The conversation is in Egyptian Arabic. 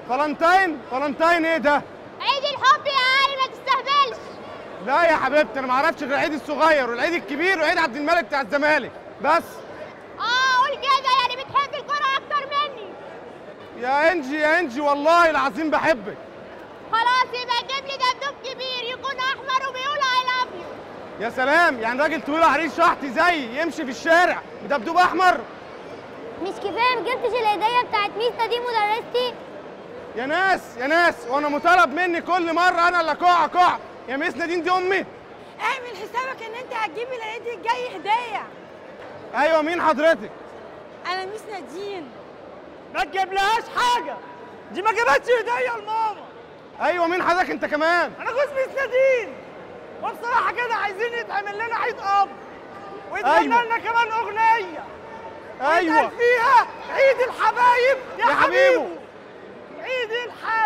فالنتاين فالنتاين ايه ده عيد الحب يا علي ما تستهبلش لا يا حبيبتي انا ما اعرفش غير العيد الصغير والعيد الكبير وعيد عبد الملك بتاع الزمالك بس اه قول كده يعني بتحب الكرة اكتر مني يا انجي يا انجي والله العظيم بحبك خلاص يبقى جيب لي دبدوب كبير يكون احمر وبيقول اي لاف يو يا سلام يعني راجل طويل عريض شحط زيي يمشي في الشارع بدبدوب احمر مش كفايه ما جبتش الهديه بتاعت ميستا دي مدرستي يا ناس يا ناس وانا مطالب مني كل مره انا اللي اكوع اكوع يا ميس نادين دي امي اعمل حسابك ان انت هتجيب العيد الجاي هديه ايوه مين حضرتك انا ميس نادين ما تجيبلهاش حاجه دي ما جابتش هديه لماما ايوه مين حضرتك انت كمان انا جوز ميس نادين وبصراحه كده عايزين يتعمل لنا عيد اب ويتغنى أيوة. لنا كمان اغنيه ايوه يتقال فيها عيد الحبايب يا, يا حبيبو. عيد الحبايب